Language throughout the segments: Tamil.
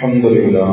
الحمد لله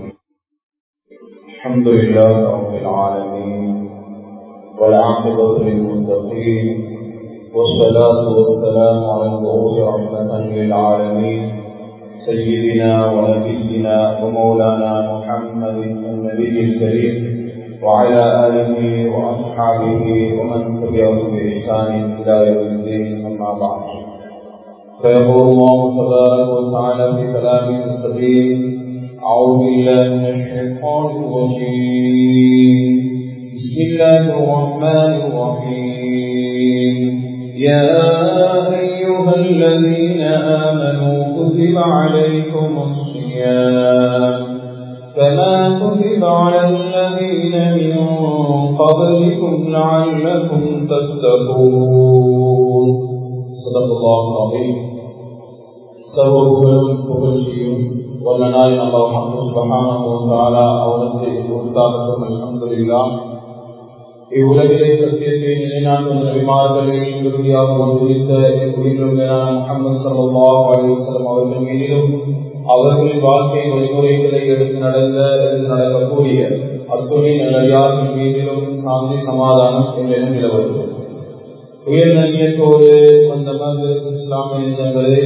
الحمد لله رب العالمين والعاقبة للمتقين والصلاة والسلام على المبعوث رحمة للعالمين سيدنا ونبينا ومولانا محمد النبي الكريم وعلى آله وأصحابه ومن تبعهم بإحسان إلى يوم الدين أما بعد فيقول الله تبارك وتعالى في كلامه القديم أعوذ بالله من الشيطان الرجيم بسم الله الرحمن الرحيم يا أيها الذين آمنوا كتب عليكم الصيام كما كتب على الذين من قبلكم لعلكم تتقون صدق الله العظيم சர்வபுகழும் புகழ்ச்சியும் வல்லனாய் அல்லாஹ் சுபஹானஹு வ தஆலா அவனுக்கு உரித்தாகட்டும் அல்ஹம்துலில்லாஹ் இவ்வுலகிலே சத்தியத்தை நிலைநாட்டும் நபிமார்களில் இறுதியாக வந்துவித்த குறிப்பிடுகிறான முகமது சல்லாஹ் அலிவசலம் அவர்கள் மீதிலும் அவர்களின் வாழ்க்கை வழிமுறைகளை எடுத்து நடந்த எடுத்து நடக்கக்கூடிய அத்துணை நல்லடியார்கள் மீதிலும் சாந்தி சமாதானம் என்றும் நிலவரும் உயர் நன்றியத்தோடு வந்த இஸ்லாமிய நெஞ்சங்களே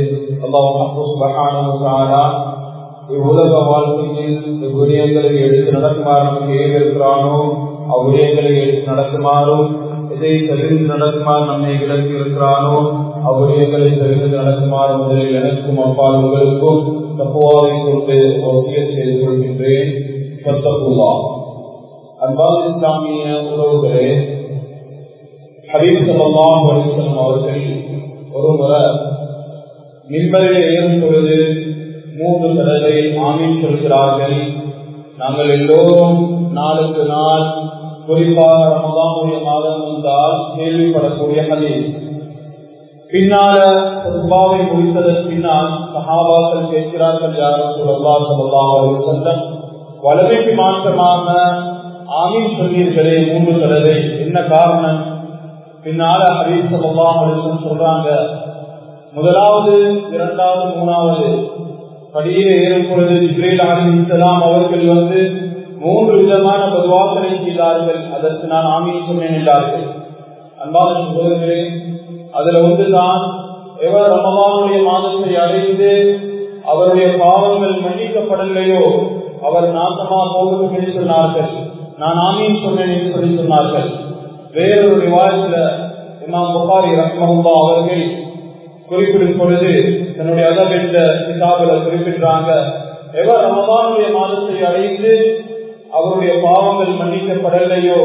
அல்லாஹ் இவ்வுலக வாழ்க்கையில் விடயங்களை எடுத்து நடக்குமாறு நமக்கு ஏவிருக்கிறானோ அவ்விடயங்களை எடுத்து நடக்குமாறும் எதை தெரிந்து நடக்குமாறு நம்மை விலக்கி இருக்கிறானோ அவ்விடயங்களை தெரிந்து நடக்குமாறு முதலில் எனக்கும் அப்பால் உங்களுக்கும் தப்புவாவை கொண்டு ஒத்திய செய்து கொள்கின்றேன் சத்தப்புவா அன்பால் இஸ்லாமிய உறவுகளே ஹபீப் சல்லாஹ் அலிசலம் அவர்கள் ஒரு முறை மின்பரில் ஏறும் பொழுது மூன்று தடவை ஆமீன் சொல்கிறார்கள் நாங்கள் எல்லோரும் நாளுக்கு நாள் குறிப்பாக ரமதானுடைய மாதம் வந்தால் கேள்விப்படக்கூடிய ஹதீஸ் பின்னால பொதுவாவை முடித்ததன் பின்னால் சஹாபாக்கள் கேட்கிறார்கள் யாரும் சொல்லா சொல்லா செல்லம் வலமைக்கு மாற்றமாக ஆமீன் சொன்னீர்களே மூன்று தடவை என்ன காரணம் பின்னால ஹரீஸ் சல்லா சொல்றாங்க முதலாவது இரண்டாவது மூணாவது படியே ஏறும் பொழுது இஸ்ரேல் அலிசலாம் அவர்கள் வந்து மூன்று விதமான பதுவாக்களை செய்தார்கள் அதற்கு நான் ஆமீன் சொன்னேன் என்றார்கள் அன்பான சகோதரர்களே அதுல ஒன்றுதான் எவர் ரமதானுடைய மாதத்தை அடைந்து அவருடைய பாவங்கள் மன்னிக்கப்படலையோ அவர் நாசமா போகட்டும் என்று சொன்னார்கள் நான் ஆமீன் சொன்னேன் என்று சொல்லி சொன்னார்கள் வேறொரு விவாதத்துல இமாம் புகாரி ரஹ்மஹுல்லா அவர்கள் குறிப்பிடும் பொழுது தன்னுடைய அதப் என்ற கிதாபில குறிப்பிடுறாங்க எவர் ரமதானுடைய மாதத்தை அடைந்து அவருடைய பாவங்கள் மன்னிக்கப்படலையோ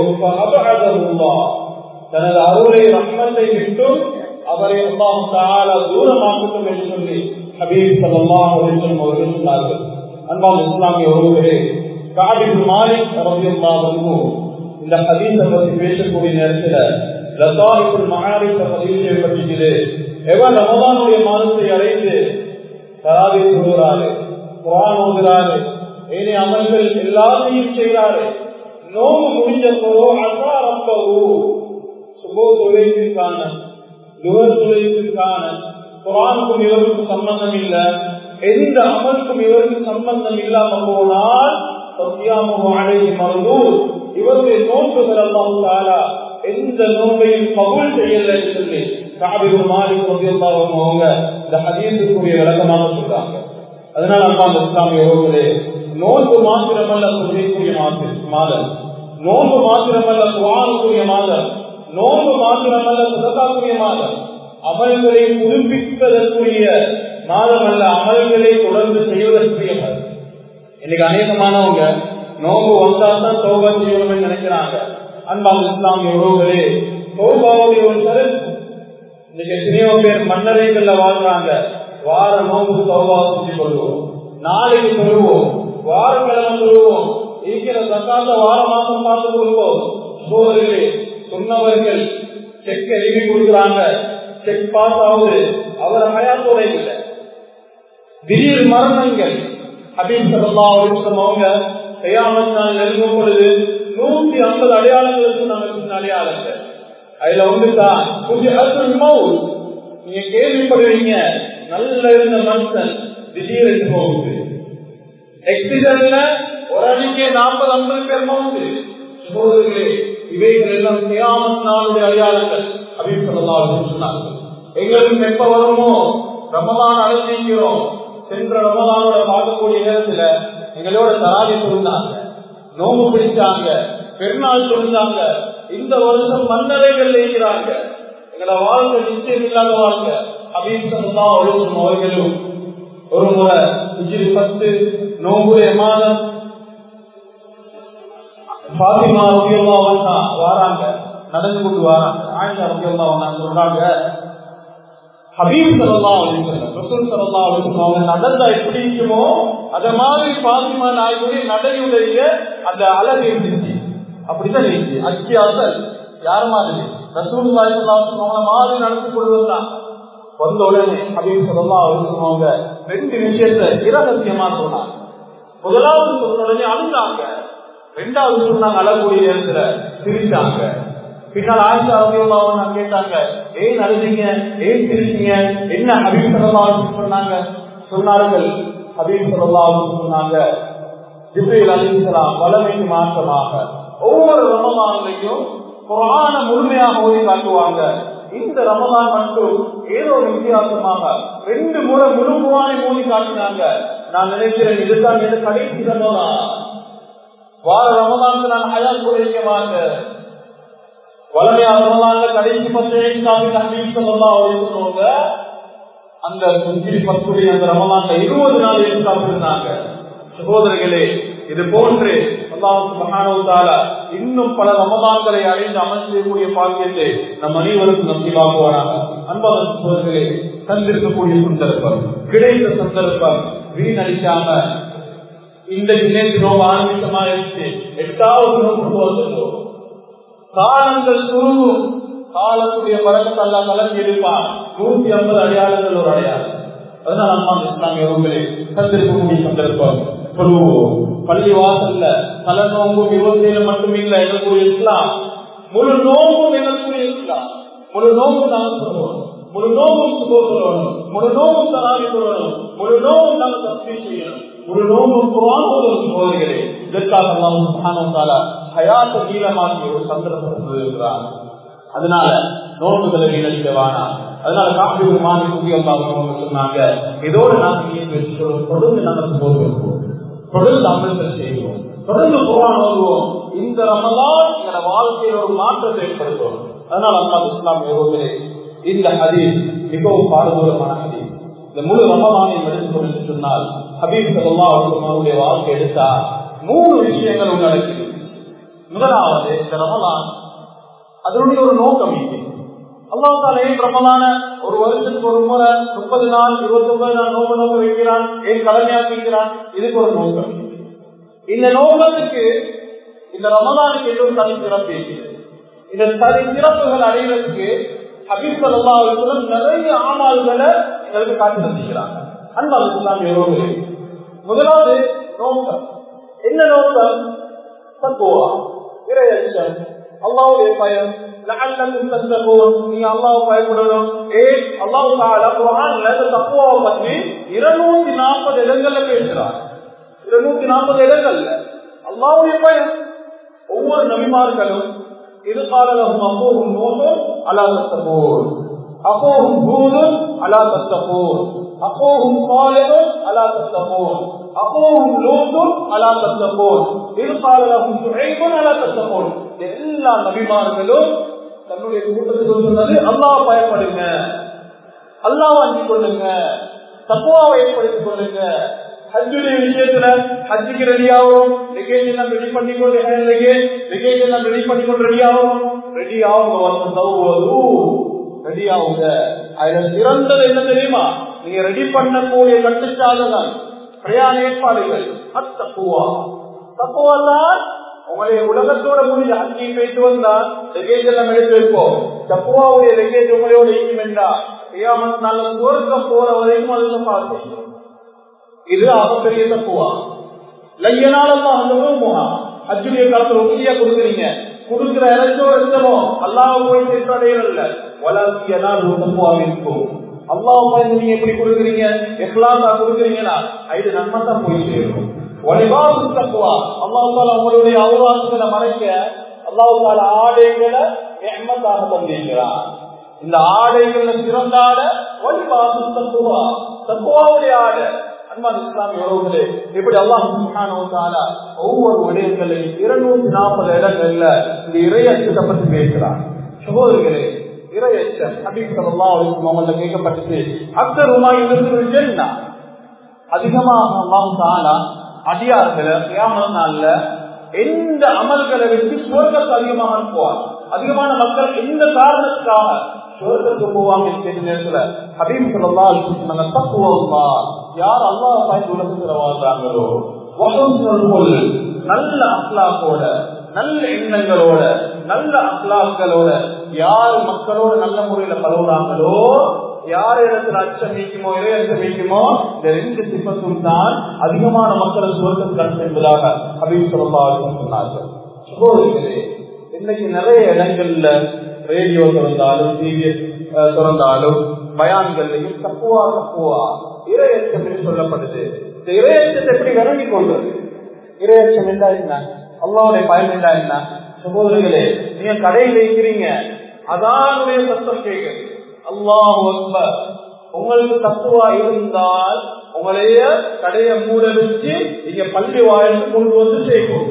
தனது அருளை ரஹ்மத்தை விட்டும் அவரை அல்லாஹ் தூரமாக்கட்டும் என்று சொல்லி ஹபீப் சல்லாஹ் அவர்கள் சொன்னார்கள் அன்பால் இஸ்லாமிய ஒருவரே காபிபு மாலிக் ரபியுல்லா வந்து இந்த ஹதீஸை பற்றி பேசக்கூடிய நேரத்தில் லசாரிக்குள் மகாரிப்ப பதிவு செய்யப்பட்டிருக்கிறது எவர் ரமதானுடைய மாதத்தை அடைந்து தராவி சொல்கிறாரு குரான் ஓதுகிறாரு ஏனே அமல்கள் எல்லாத்தையும் செய்கிறாரு நோவு முடிஞ்ச போதோ அசா ரப்பவோ சுபோ தொழிற்கான துவர் தொழிற்கான குரானுக்கும் இவருக்கும் சம்பந்தம் இல்லை எந்த அமலுக்கும் இவருக்கு சம்பந்தம் இல்லாம போனால் சத்தியாமுகம் அழகி மருந்தூர் இவருடைய நோன்புகள் அல்லாஹாலா எந்த நோன்பையும் கபூல் செய்யல என்று சொல்லி காபிரு மாலிக் அவங்க இந்த ஹதீசுக்குரிய விளக்கமாக சொல்றாங்க அதனால அம்மா இஸ்லாமிய உறவுகளே நோன்பு மாத்திரமல்ல செய்யக்கூடிய மாதம் நோன்பு மாத்திரமல்ல குவானுக்குரிய மாதம் நோன்பு மாத்திரமல்ல சுதக்காக்குரிய மாதம் அமல்களை புதுப்பிப்பதற்குரிய மாதம் அல்ல அமல்களை தொடர்ந்து செய்வதற்குரிய மாதம் இன்னைக்கு அநேகமானவங்க நோம்பு வந்தால்தான் சோபா செய்யணும்னு நினைக்கிறாங்க அன்பால் இஸ்லாமிய உறவுகளே சோபாவுடைய ஒரு கருத்து இன்னைக்கு எத்தனையோ பேர் மன்னரைகள்ல வாழ்றாங்க வார நோம்பு சோபா செஞ்சு கொள்வோம் நாளைக்கு சொல்லுவோம் வாரக்கிழமை சொல்லுவோம் இருக்கிற சக்காத்த வார மாசம் பார்த்து கொள்வோம் சோதர்களே சொன்னவர்கள் செக் எழுதி கொடுக்குறாங்க செக் பாஸ் ஆகுது அவர் ஹயாத்தோட இல்லை திடீர் மரணங்கள் ஹபீப் சல்லா அவங்க கையாமத் நாள் நெருங்கும் பொழுது நூத்தி ஐம்பது அடையாளங்கள் சொன்னாங்க சின்ன அடையாளங்கள் அதுல வந்துதான் நீங்க கேள்விப்படுவீங்க நல்ல இருந்த மனுஷன் திடீரென்று போகுது எக்ஸிடென்ட்ல ஒரு அடிக்கே நாற்பது ஐம்பது பேர் மவுண்டு சகோதரர்களே இவைகள் எல்லாம் கியாமத் நாளுடைய அடையாளங்கள் அப்படின்னு சொல்லலாம் சொன்னாங்க எங்களுக்கு எப்ப வருமோ ரமதான் அழைச்சிக்கிறோம் சென்ற ரமதானோட பார்க்கக்கூடிய நேரத்துல எங்களோட தராதி சொன்னாங்க நோம்பு பிடிச்சாங்க பெருநாள் சொன்னாங்க இந்த வருஷம் மன்னரைகள் இருக்கிறாங்க எங்களோட வாழ்க்கை நிச்சயம் இல்லாத வாழ்க்கை அப்படின்னு சொல்லா ஒழுங்கும் அவர்களும் ஒரு முறை இஜிரி பத்து நோம்புடைய மாதம் பாத்திமா ரவியல்லா வந்தா வாராங்க நடந்து கொண்டு வராங்க ஆயிஷா ரவியல்லா வந்தாங்க சொல்றாங்க ஹபீப் சல்லா அலிசல்லம் ரசூல் சல்லா அலிசல்லம் அவங்க நடந்தா எப்படி இருக்குமோ அத மாதிரி பாத்திமா நாயகுடைய நடையுடைய அந்த அழகு இருந்துச்சு அப்படிதான் இருந்துச்சு அத்தியாசல் யார் மாதிரி ரசூல் அவங்க மாதிரி நடந்து கொள்வதுதான் வந்த உடனே ஹபீப் சல்லா அலிசல்லம் அவங்க ரெண்டு விஷயத்த இரகசியமா சொன்னாங்க முதலாவது சொன்ன உடனே அழுந்தாங்க ரெண்டாவது சொன்னாங்க அழக்கூடிய நேரத்துல சிரிச்சாங்க பின்னால் ஆயிஷா ரவியல்லாவும் நான் கேட்டாங்க ஏன் அழுதீங்க ஏன் சிரிச்சீங்க என்ன ஹபீப் சல்லாவும் சொன்னாங்க சொன்னார்கள் ஹபீப் சல்லாவும் சொன்னாங்க ஜிப்ரீல் அலிசலாம் வளமைக்கு மாற்றமாக ஒவ்வொரு ரமதான்லையும் குரான முழுமையாக ஓதி காட்டுவாங்க இந்த ரமதான் மட்டும் ஏதோ ஒரு வித்தியாசமாக ரெண்டு முறை முழு குரானை மோதி காட்டினாங்க நான் நினைக்கிறேன் இதுதான் எது கடைசி ரமதான் வார ரமதானுக்கு நான் ஹயால் குறைக்க மாட்டேன் வளமையா ரமதான்ல கடைசி பத்து அந்த முஞ்சிரி பத்துடைய அந்த ரமதான்ல இருபது நாள் இருந்தாங்க சகோதரர்களே இது போன்று இன்னும் பல ரமதான்களை அடைந்து அமைச்சிருக்கக்கூடிய பாக்கியத்தை நம் அனைவருக்கும் நம்பிவாக்குவாராக அன்பான சகோதரர்களே தந்திருக்கக்கூடிய சந்தர்ப்பம் கிடைத்த சந்தர்ப்பம் வீணடிக்காம இந்த நேற்று நோவு ஆரம்பித்தமா இருக்கு எட்டாவது நோக்கு வந்துள்ளோம் காலங்கள் குருவும் காலத்துடைய பழக்கத்தை எல்லாம் கலந்து எடுப்பான் நூத்தி ஐம்பது அடையாளங்கள் ஒரு அடையாளம் அதனால அம்மா இஸ்லாமிய உங்களே தந்திருக்கக்கூடிய சந்தர்ப்பம் சொல்லுவோம் பள்ளி வாசல்ல தல நோம்பும் விவசாயில மட்டும் இல்ல எங்களுக்குரிய இஸ்லாம் முழு நோம்பும் எங்களுக்குரிய இஸ்லாம் முழு நோம்பு நாங்கள் சொல்லுவோம் முழு நோம்பும் சொல்லணும் முழு நோம்பும் தராவி சொல்லணும் முழு நோம்பும் நாங்கள் தப்பி செய்யணும் முழு நோம்பும் குரான் சோதரிகளே இதற்காக அல்லாஹ் சுப்ஹானஹு வ தஆலா ஹயாத்த நீளமாக்கி ஒரு சந்தர்ப்பத்தை இருக்கிறார் அதனால நோன்புகளை வீணடிக்க வேணாம் அதனால காப்பி ஒரு மாதிரி புதிய சொன்னாங்க இதோட நாங்கள் தொடர்ந்து நாங்கள் போது வைப்போம் தொடர்ந்து அமிர்தம் செய்வோம் தொடர்ந்து குரான் ஓதுவோம் இந்த ரமலான் எங்களோட வாழ்க்கையில ஒரு மாற்றத்தை ஏற்படுத்தும் அதனால அல்லா இஸ்லாம் யோகத்திலே இந்த ஹதீஸ் மிகவும் பாரதூரமான ஹதீஸ் இந்த முழு ரமலானை எடுத்துக்கொண்டு என்று சொன்னால் ஹபீப் சல்லா அவருடைய வாழ்க்கை எடுத்தா மூணு விஷயங்கள் உள்ளடக்கிது முதலாவது இந்த ரமலான் அதனுடைய ஒரு நோக்கம் இது அல்லாஹால ஏன் ரமலான ஒரு வருஷத்துக்கு ஒரு முறை முப்பது நாள் இருபத்தி ஒன்பது நாள் நோக்க நோக்க வைக்கிறான் ஏன் கடமையாக்குகிறான் இதுக்கு ஒரு நோக்கம் இந்த நோக்கத்துக்கு இந்த ரமலானுக்கு எதுவும் தனி சிறப்பு இருக்கிறது இந்த தனி சிறப்புகள் அடைவதற்கு ஹபீப் சல்லா நிறைய ஆமால்களை எங்களுக்கு காட்டி தந்திக்கிறாங்க அன்பால் இஸ்லாமிய யோகங்களே முதலாவது நோக்கம் என்ன நோக்கம் தத்துவா இறையச்சம் அல்லாவுடைய பயம் லஅல்லக்கும் தத்தகூன் நீ அல்லாஹ் பயப்படணும் ஏ அல்லாஹ் தஆலா குர்ஆன்ல இந்த தக்வாவை பத்தி 240 இடங்கள்ல பேசுறார் 240 இடங்கள்ல அல்லாஹ்வுடைய பயம் ஒவ்வொரு நபிமார்களும் இது காலலஹும் அபூஹும் நூஹும் அலா தத்தகூன் அபூஹும் ஹூதும் அலா தத்தகூன் அபூஹும் சாலிஹும் அலா தத்தகூன் அபூஹும் லூத்தும் அலா தத்தகூன் இது காலலஹும் சுஹைபும் அலா தத்தகூன் எல்லா நபிமார்களும் தன்னுடைய கூட்டத்துக்கு சொன்னது அல்லாஹ் பயப்படுங்க அல்லாஹ் அஞ்சு கொள்ளுங்க தப்புவாவை ஏற்படுத்திக் கொள்ளுங்க ஹஜ்ஜுடைய விஷயத்துல ஹஜ்ஜுக்கு ரெடி ஆகும் லெகேஜ் எல்லாம் ரெடி பண்ணிக்கொண்டு லெகேஜ் லெகேஜ் எல்லாம் ரெடி பண்ணிக்கொண்டு ரெடி ஆகும் ரெடி ஆகுங்க வந்து தவுவது ரெடி ஆகுங்க அதுல சிறந்தது என்ன தெரியுமா நீங்க ரெடி பண்ணக்கூடிய கட்டுச்சாதனம் பிரயாண ஏற்பாடுகள் அத்தப்புவா தப்புவா தான் உங்களுடைய உலகத்தோட முடிஞ்ச அங்கேயும் போயிட்டு வந்தா லெகேஜ் எல்லாம் எடுத்து வைப்போம் தப்புவாவுடைய லெகேஜ் உங்களோட இருக்கும் என்றா செய்யாமல் நல்ல தூரத்தில் போற வரைக்கும் அதுல பார்த்து இது ஆகப்பெரிய தப்புவா லையனாலமா அந்த முகா அஜுடைய காலத்துல உறுதியா கொடுக்குறீங்க கொடுக்கிற இறைச்சோ இருந்தமோ அல்லாஹ் போய் சென்றடையல வளர்ச்சியனா தப்புவா இருக்கும் அல்லாஹ் நீங்க எப்படி கொடுக்குறீங்க எக்லாந்தா கொடுக்குறீங்கன்னா இது நன்மை தான் போய் சேரும் வலிபாசு தக்குவா அல்லாஹால உங்களுடைய அவுராசுகளை மறைக்க அல்லாஹால ஆடைகளை எம்மத்தாக தந்திருக்கிறார் இந்த ஆடைகள்ல சிறந்த ஆடை வலிபாசு தக்குவா தக்குவாவுடைய ஆடை அன்பான் இஸ்லாமிய உறவுகளே இப்படி அல்லாஹ் ஒவ்வொரு விடயங்களையும் இருநூத்தி நாற்பது இடங்கள்ல இந்த இறையச்சத்தை பற்றி பேசுறார் சகோதரிகளே இறையச்சம் ஹபீப் சல்லா முகமது கேட்கப்பட்டது அக்தர் உமாய் என்ன அதிகமாக அல்லாஹ் தாலா அடியார்களை கியாம நாள்ல எந்த அமல்களை வச்சு சுவர்க்கத்தை அதிகமாக அனுப்புவார் அதிகமான மக்கள் எந்த காரணத்துக்காக சுவர்க்கத்துக்கு போவாங்க கேட்ட நேரத்துல ஹபீப் சல்லா சொன்னாங்க தக்குவா யார் அல்லாஹ் பாய்ந்து உலகத்துல வாழ்றாங்களோ நல்ல அப்லாக்கோட நல்ல எண்ணங்களோட நல்ல அப்லாக்களோட யார் மக்களோட நல்ல முறையில பழகுறாங்களோ யார் இடத்துல அச்சம் நீக்குமோ இறை அச்சம் நீக்குமோ இந்த ரெண்டு சிப்பத்தும் தான் அதிகமான மக்களை சுவர்க்கம் என்பதாக அப்படின்னு சொன்னார்கள் சகோதரிகளே இன்னைக்கு நிறைய இடங்கள்ல ரேடியோ திறந்தாலும் டிவி திறந்தாலும் பயான்கள்லையும் தப்புவா தப்புவா இரையச்சம் என்று சொல்லப்படுது இந்த இரையச்சத்தை எப்படி விளங்கி கொள்வது இரையச்சம் என்றா என்ன அல்லாவுடைய பயன் என்றா என்ன சகோதரிகளே நீங்க கடையில் இருக்கிறீங்க அதானுடைய சத்தம் கேட்குது அல்லாஹ் உங்களுக்கு தத்துவா இருந்தால் உங்களைய கடையை மூட வச்சு நீங்க பள்ளி வாழ்ந்து கொண்டு வந்து செய்வோம்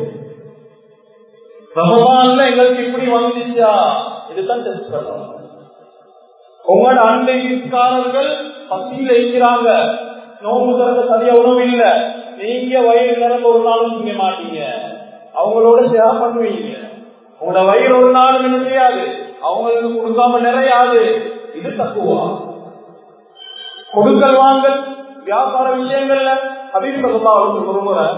ரமபான்ல எங்களுக்கு இப்படி வந்துச்சா இதுதான் டெஸ்ட் பண்ணணும் உங்களோட அண்டை வீட்டுக்காரர்கள் பசியில் இருக்கிறாங்க நோம்பு திறந்த சரியா உணவு இல்ல நீங்க வயிறு நிரம்ப ஒரு நாளும் செய்ய மாட்டீங்க அவங்களோட ஷேர் பண்ணுவீங்க உங்களோட வயிறு ஒரு நாளும் என்ன செய்யாது அவங்களுக்கு கொடுக்காம நிறையாது இது தக்குவா கொடுக்கல் வாங்கல் வியாபார விஷயங்கள்ல அபிஷேகமா அவருக்கு ஒரு முறை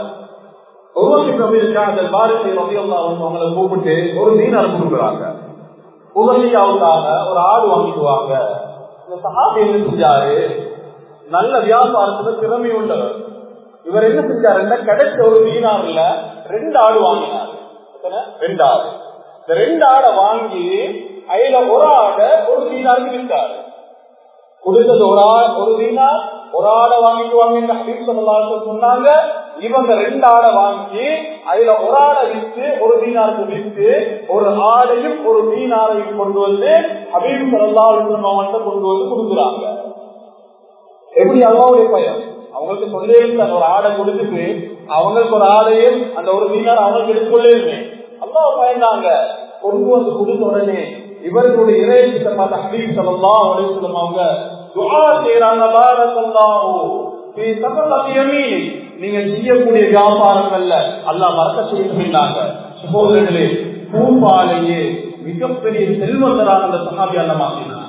ஒருவருக்கு பாரதிய ரவியல்லா வந்து அவங்களை கூப்பிட்டு ஒரு மீனர் கொடுக்குறாங்க உதவியாவுக்காக ஒரு ஆடு வாங்கிக்குவாங்க இந்த சஹாபி என்ன செஞ்சாரு நல்ல வியாபாரத்துல திறமை உள்ளவர் இவர் என்ன செஞ்சாருன்னா கிடைச்ச ஒரு மீனார்ல ரெண்டு ஆடு வாங்கினார் ரெண்டு ஆடு இந்த ரெண்டு ஆடை வாங்கி அதுல ஒரு ஆடை ஒரு மீனாருக்கு விற்றாரு கொடுத்தது ஒரு ஒரு மீனார் ஒரு ஆடை வாங்கிக்குவாங்க அப்படின்னு சொல்லலாம் சொன்னாங்க இவங்க ரெண்டு ஆடை வாங்கி அதுல ஒரு ஆடை விற்று ஒரு மீனாருக்கு விற்று ஒரு ஆடையும் ஒரு மீனாரையும் கொண்டு வந்து அப்படின்னு சொல்லலாம் அவங்கள்ட்ட கொண்டு வந்து கொடுக்குறாங்க எப்படி அல்லாவுடைய பயம் அவங்களுக்கு சொல்லவே ஒரு ஆடை கொடுத்துட்டு அவங்களுக்கு ஒரு ஆடையும் அந்த ஒரு மீனார் அவங்களுக்கு எடுத்துக்கொள்ளே அல்லாஹ் பயந்தாங்க கொண்டு வந்து கொடுத்த உடனே இவர்களுடைய இறையத்தை பார்த்த ஹபீப் சல்லல்லாஹு அலைஹி வஸல்லம் அவங்க துஆ செய்றாங்க பாரக்கல்லாஹு ஃபீ சஃபரத்தி யமீன் நீங்க செய்யக்கூடிய வியாபாரங்கள்ல அல்லாஹ் மறக்க சொல்லிருந்தாங்க சகோதரர்களே பூபாலையே மிகப்பெரிய செல்வந்தரான அந்த சஹாபி அல்ல மாத்தினார்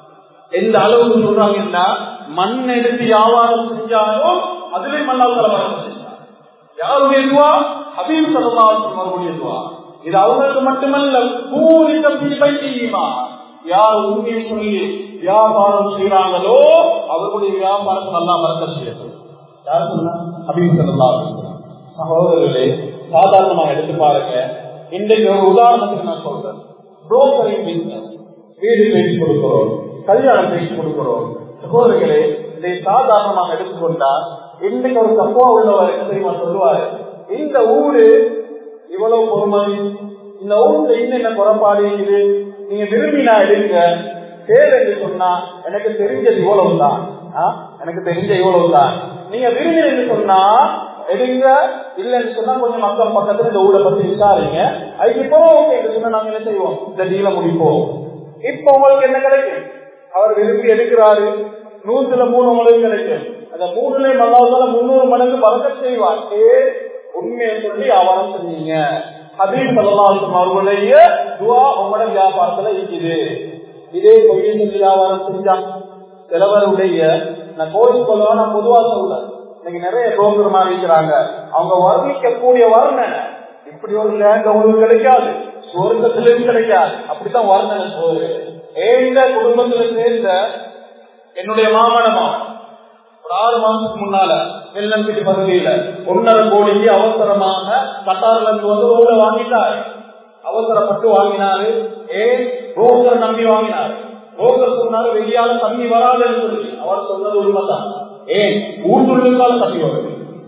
எந்த அளவுக்கு சொல்றாங்கன்னா மண் எடுத்து வியாபாரம் செஞ்சாலும் அதுவே மண்ணால் வரக்க செஞ்சார் யாருடைய துவா ஹபீப் சல்லல்லாஹு அவர்களுடைய துவா இது அவங்களுக்கு மட்டுமல்ல பூரி தப்பி செய்யுமா யார் உண்மையை சொல்லி வியாபாரம் செய்யறாங்களோ அவர்களுடைய வியாபாரத்தை நல்லா மறக்க செய்யணும் யார் சொன்னா ஹபீப் சல்லல்லாஹு சகோதரர்களே சாதாரணமாக எடுத்து பாருங்க இன்றைக்கு ஒரு உதாரணத்துக்கு நான் சொல்றேன் புரோக்கரிங் பிசினஸ் வீடு பேசி கொடுக்கிறோம் கல்யாணம் பேசி கொடுக்கிறோம் சகோதரர்களே இதை சாதாரணமாக எடுத்துக்கொண்டா இன்னைக்கு ஒரு தப்பா உள்ளவர் என்ன தெரியுமா சொல்லுவாரு இந்த ஊரு இவ்வளவு பொறுமதி இந்த ஊர்ல என்னென்ன குறைபாடு இருக்குது நீங்க விரும்பினா எடுங்க தேவை என்று சொன்னா எனக்கு தெரிஞ்சது இவ்வளவு தான் எனக்கு தெரிஞ்ச இவ்வளவு தான் நீங்க விரும்பினு சொன்னா எடுங்க இல்லைன்னு சொன்னா கொஞ்சம் மக்கள் பக்கத்துல இந்த ஊரை பத்தி விசாரிங்க அதுக்கு இப்போ ஓகே என்று சொன்னா நாங்க என்ன செய்வோம் இந்த டீல முடிப்போம் இப்ப உங்களுக்கு என்ன கிடைக்கும் அவர் விரும்பி எடுக்கிறாரு நூத்துல மூணு உங்களுக்கு கிடைக்கும் அந்த மூணுலயும் அல்லாவுதால முன்னூறு மடங்கு பறக்க செய்வார் உண்மையை சொல்லி வியாபாரம் செஞ்சீங்க ஹபீப் சல்லாஹம் அவர்களுடைய துவா உங்களோட வியாபாரத்துல இருக்குது இதே பொய்யை சொல்லி வியாபாரம் செஞ்சான் சிலவருடைய நான் கோயில் சொல்லவா நான் பொதுவா சொல்றேன் இன்னைக்கு நிறைய புரோக்கர் மாதிரி இருக்கிறாங்க அவங்க வர்ணிக்கக்கூடிய வர்ணனை இப்படி ஒரு லேண்ட் உங்களுக்கு கிடைக்காது சொர்க்கத்திலும் கிடைக்காது அப்படித்தான் வர்ணனை சோறு ஏந்த குடும்பத்துல சேர்ந்த என்னுடைய மாமனமா ஒரு ஆறு மாசத்துக்கு முன்னால வெள்ளம்பிட்டி பகுதியில ஒன்னரை கோடிக்கு அவசரமாக கட்டார்ல இருந்து வந்து ரோட வாங்கிட்டாரு அவசரப்பட்டு வாங்கினாரு ஏன் ரோக்கர் நம்பி வாங்கினாரு ரோக்கர் சொன்னாரு வெளியால தண்ணி வராதுன்னு சொல்லி அவர் சொன்னது உண்மைதான் ஏன் ஊட்டுள்ளுக்கால தண்ணி வருது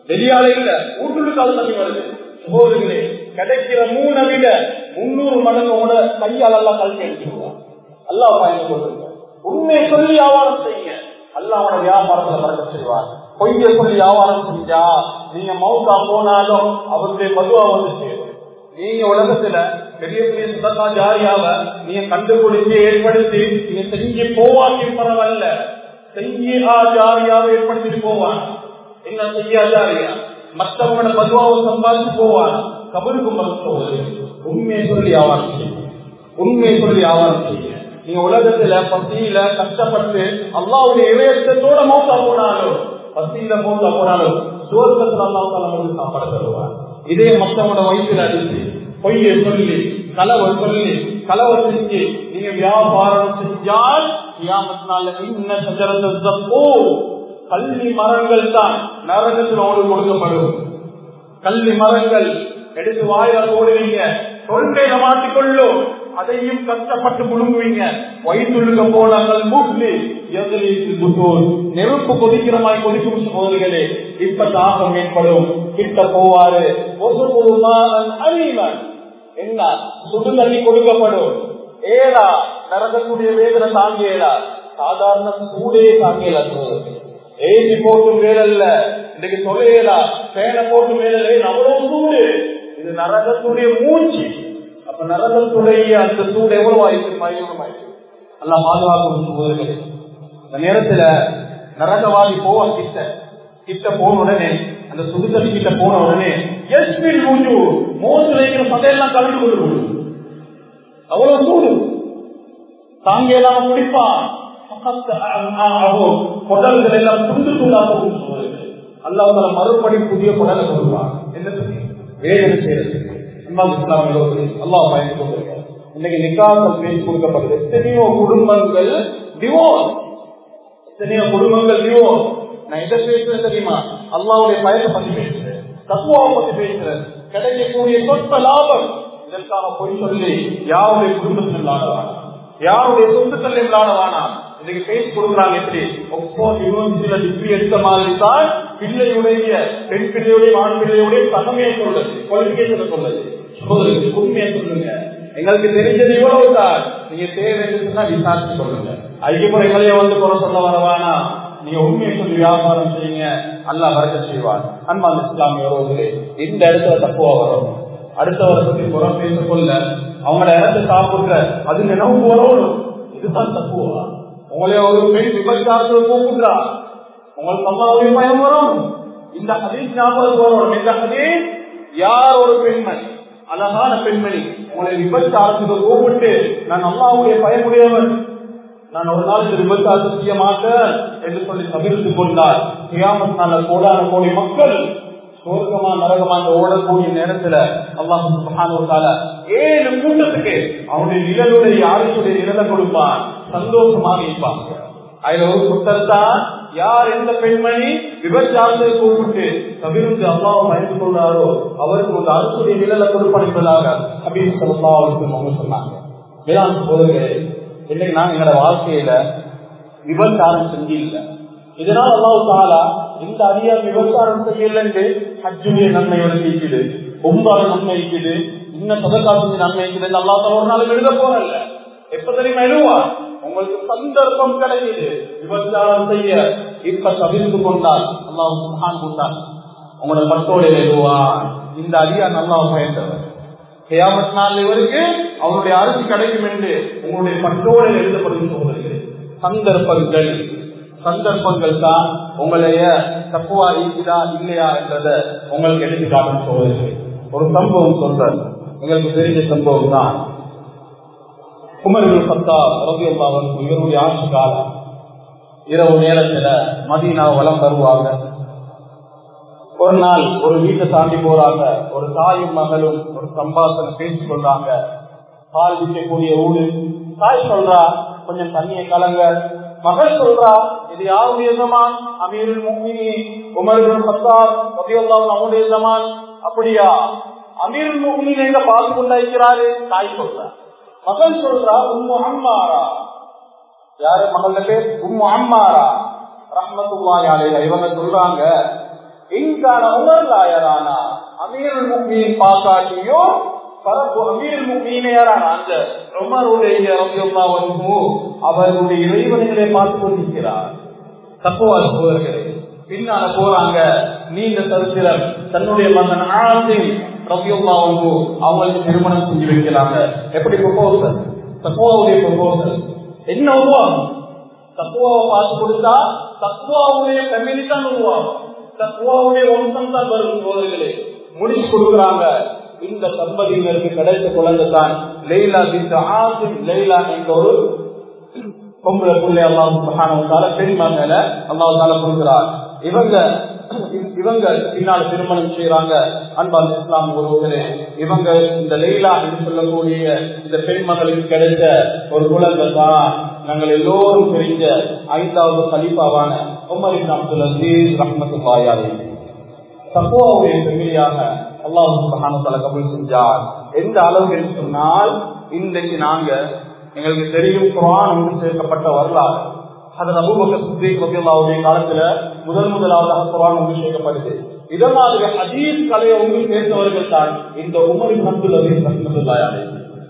வெளியால இல்ல வீட்டுக்கு அது தண்ணி வருது சோதர்களே கிடைக்கிற மூணை விட முன்னூறு மடங்கு உங்களோட கையால் எல்லாம் கல்வி எடுத்துருவான் அல்லா பயணம் கொள்ளுங்க உண்மை சொல்லி வியாபாரம் செய்யுங்க அல்லா அவனோட வியாபாரத்துல பறக்க செய்வார் பொய்ய சொல்லி வியாபாரம் செஞ்சா நீங்க மவுத்தா போனாலும் அவருடைய மதுவா வந்து சேரும் நீங்க உலகத்துல பெரிய பெரிய சுதக்கா ஜாரியாவ நீங்க கண்டுபிடிச்சு ஏற்படுத்தி நீங்க செஞ்சு போவாங்க பரவாயில்ல செய்யா ஜாரியாவை ஏற்படுத்திட்டு போவான் என்ன செய்யா ஜாரியா மற்றவங்களோட மதுவாவை சம்பாதிச்சு போவான் கபருக்கு மருத்துவ உண்மையை சொல்லி வியாபாரம் செய்யும் உண்மையை சொல்லி வியாபாரம் செய்யுங்க நீங்க உலகத்துல பசியில கஷ்டப்பட்டு அல்லாவுடைய இறையத்தோட மௌத்தா போனாலும் பசியில மௌத்தா போனாலும் சுவர்க்கத்துல அல்லாவுக்கால வந்து சாப்பாடு தருவார் இதே மற்றவங்களோட வயிற்றுல அடிச்சு பொய்யை சொல்லி கலவை சொல்லி கலவை செஞ்சு நீங்க வியாபாரம் செஞ்சால் கியாமத்தினால இன்ன சஜரத்தோ கல்வி மரங்கள் தான் நரகத்தில் உங்களுக்கு கொடுக்கப்படும் கல்வி மரங்கள் எடுத்து வாயில போடுவீங்க தொண்டையில மாட்டிக்கொள்ளும் அதையும் கஷ்டப்பட்டு முழுங்குவீங்க வயிற்றுழுக்க போனாங்கள் மூட்டு நெருப்பு கொதிக்கிற மாதிரி கொதிக்கும் சோதரிகளே இப்ப தாகம் ஏற்படும் கிட்ட போவாரு அறிவன் என்ன சுடு தண்ணி கொடுக்கப்படும் ஏடா நரகக்கூடிய வேதனை தாங்கியலா சாதாரண சூடே தாங்கியல ஏசி போட்டு வேலல்ல இன்னைக்கு தொலையலா பேனை போட்டு வேலை அவ்வளவு சூடு இது நரகத்துடைய மூச்சு அப்ப நரகத்துடைய அந்த சூடு எவ்வளவு ஆயிருக்கு எவ்வளவு ஆயிருக்கு நல்லா பாதுகாக்கும் சோதரிகளே இந்த நேரத்துல நரகவாதி போவ கிட்ட கிட்ட போன உடனே அந்த சுடுதண்ணி கிட்ட போன உடனே எஸ்பின் மூஞ்சு மோசு வைக்கிற சதையெல்லாம் கலந்து கொண்டு அவ்வளவு சூடு தாங்க எல்லாம் குடிப்பான் குடல்கள் எல்லாம் துண்டு துண்டா போகும் அல்லாஹ் மறுபடி புதிய குடலை கொள்வான் என்னத்துக்கு வேதனை செய்யறதுக்கு அல்லாஹ் பயந்து கொண்டிருக்கார் இன்னைக்கு நிக்காசல் பேசி கொடுக்கப்படுது எத்தனையோ குடும்பங்கள் டிவோர்ஸ் எத்தனையோ குடும்பங்கள் டிவோர்ஸ் நான் எதை பேசுறேன் தெரியுமா அல்லாவுடைய பயத்தை பத்தி பேசுறேன் தத்துவாவை பத்தி பேசுறேன் கிடைக்கக்கூடிய சொற்ப லாபம் இதற்காக பொய் சொல்லி யாருடைய குடும்பத்தில் விளையாடவானா யாருடைய சொத்துக்கள் விளையாடவானா இன்னைக்கு பேசி கொடுக்குறாங்க எப்படி ஒப்போர் யூனிவர்சிட்டியில டிகிரி எடுத்த மாதிரி தான் பிள்ளையுடைய பெண் பிள்ளையுடைய ஆண் பிள்ளையுடைய தகமையை சொல்லுது குவாலிபிகேஷனை சொல்லுது உண்மையை சொல்லுங்க எங்களுக்கு தெரிஞ்சது இவ்வளவு தான் நீங்க தேவை சொன்னா விசாரிச்சு சொல்லுங்க ஐக்கியமுறை எங்களையே வந்து குறை சொல்ல வரவானா நீங்க உண்மையை சொல்லி வியாபாரம் செய்யுங்க அல்லா வரக்க செய்வார் அன்பான் இஸ்லாமிய உறவுகளே இந்த இடத்துல தப்புவா வரும் அடுத்தவரை பத்தி புறம் பேச கொள்ள அவங்களோட இடத்தை சாப்பிடுற அது நினைவு வரணும் இதுதான் தப்புவா உங்களே ஒரு பெண் விபச்சாரத்தில் கூப்பிடுறா உங்களுக்கு அம்மாவுடைய பயம் வரும் இந்த ஹதீஸ் ஞாபகம் வரணும் இந்த ஹதீஸ் யார் ஒரு பெண்மணி அழகான பெண்மணி உங்களை விபச்சாரத்துக்கு கூப்பிட்டு நான் அம்மாவுடைய பயமுடையவன் நான் ஒரு நாள் இந்த விபச்சாரம் செய்ய மாட்டேன் என்று சொல்லி தவிர்த்து கொண்டார் கியாமத் நாள கோடான கோடி மக்கள் சோர்க்கமா நரகமா அந்த ஓடக்கூடிய நேரத்துல அல்லாஹால ஏழு கூட்டத்துக்கு அவனுடைய நிழலுடைய யாருடைய நிழலை கொடுப்பான் சந்தோஷமாக இருப்பாங்க அதுல ஒரு புத்தர் தான் யார் எந்த பெண்மணி விபச்சாரத்தை கூப்பிட்டு தவிர்த்து அல்லாவை பயந்து கொள்றாரோ அவருக்கு ஒரு அரசுடைய நிழலை கொடுப்பான் என்பதாக அப்படின்னு சொல்லா அவருக்கு அவங்க சொன்னாங்க வேளாண் சோதர்களே இன்னைக்கு நான் எங்களோட வாழ்க்கையில விபச்சாரம் செஞ்சு இல்லை இதனால் அல்லாஹ் தாலா இந்த அதிகார விபச்சாரம் செய்யலன்னு ஹஜ்ஜுடைய நன்மை ஒரு இருக்குது ஒம்பான நன்மை இருக்குது இன்னும் சதக்காசு நன்மை இருக்குது அல்லா தாலா ஒரு நாள் எழுத போறல எப்ப தெரியுமா எழுவா உங்களுக்கு சந்தர்ப்பம் கிடைக்குது விபச்சாரம் செய்ய இப்ப தவிர்த்து கொண்டால் அல்லாஹ் சுஹான் கொண்டான் உங்களோட பட்டோட எழுவான் இந்த அதிகா நல்லா பயந்தவர் கியாமத் நாள் இவருக்கு அவருடைய அரிசி கிடைக்கும் என்று உங்களுடைய பட்டோட எழுதப்படும் சோதனைகள் சந்தர்ப்பங்கள் சந்தர்ப்பங்கள் தான் உங்களைய தப்புவா இருக்குதா இல்லையா என்றத உங்களுக்கு எடுத்து காட்டும் சோதனைகள் ஒரு சம்பவம் சொல்ற உங்களுக்கு தெரிஞ்ச சம்பவம் தான் குமர்கள் சத்தா ரவியல்லாவன் இவருடைய ஆட்சி காலம் இரவு நேரத்துல மதீனா வளம் வருவாங்க ஒரு நாள் ஒரு வீட்டை தாண்டி போறாங்க ஒரு தாயும் மகளும் ஒரு சம்பாஷனை பேசிக் கொள்றாங்க பால் விற்கக்கூடிய ஊரு தாய் சொல்றா கொஞ்சம் தண்ணியை கலங்க மகள் சொல்றா இது யாருடைய ஜமான் அமீருல் முக்மினி உமர்கள் சத்தார் ரபியுல்லாவும் அவனுடைய ஜமான் அப்படியா அமீருல் முக்மின் எங்க பார்த்து கொண்டிருக்கிறாரு தாய் சொல்ற மகள் சொல்றா உம்மு அம்மாரா யாரு மகள் பேர் உம்மு அம்மாரா ரஹமத்துல்லா யாரையில இவங்க சொல்றாங்க இங்கான உமர் லாயரானா அமீருல் முக்மீன் பாசாட்டியோ பரப்பு அமீர் முக்மீனையரான அந்த உமருடைய ரபியுல்லா வந்து அவருடைய இறைவனைகளை பார்த்து கொண்டிருக்கிறார் தப்புவா சகோதரர்களே பின்னால போறாங்க நீண்ட சரித்திரம் தன்னுடைய மகன் ஆசிம் ரபியுல்லா வந்து அவங்களுக்கு திருமணம் செஞ்சு வைக்கிறாங்க எப்படி ப்ரொபோசல் தப்புவாவுடைய ப்ரொபோசல் என்ன உருவாகும் தப்புவாவை பார்த்து கொடுத்தா தப்புவாவுடைய ஃபேமிலி தான் உருவாகும் தப்புவாவுடைய வம்சம் தான் வரும் சோதர்களே முடிச்சு கொடுக்குறாங்க இந்த தம்பதியினருக்கு கிடைத்த குழந்தை தான் லெய்லா பின் ஆசிம் லெய்லா என்ற ஒரு பொம்பளை பிள்ளை அல்லாஹ் மகானவத்தால பெண் மகன அல்லாஹால கொடுக்கிறார் இவங்க இவங்க பின்னால் திருமணம் செய்யறாங்க அன்பால் இஸ்லாம் உறவுகளே இவங்க இந்த லெய்லா என்று சொல்லக்கூடிய இந்த பெண் மகளுக்கு கிடைத்த ஒரு குழந்தை தான் நாங்கள் எல்லோரும் தெரிஞ்ச ஐந்தாவது கலிப்பாவான உமர் இப்னு அப்துல் அசீஸ் ரஹ்மத்துல்லாஹி அலைஹி தக்குவாவுடைய பெருமையாக அல்லாஹ் சுபஹானஹு கபூல் செஞ்சார் எந்த அளவுக்கு என்று சொன்னால் இன்றைக்கு நாங்க எங்களுக்கு தெரியும் குரான் ஒன்று சேர்க்கப்பட்ட வரலாறு அதில் அபூபக்கர் சித்திக் ரபியுல்லாவுடைய காலத்துல முதல் முதலாவதாக குரான் ஒன்று சேர்க்கப்படுது இதனால் ஹதீஸ் கலையை ஒன்று சேர்ந்தவர்கள் தான் இந்த உமர் அப்துல் அசீஸ் ரஹ்மத்துல்லாஹி அலைஹி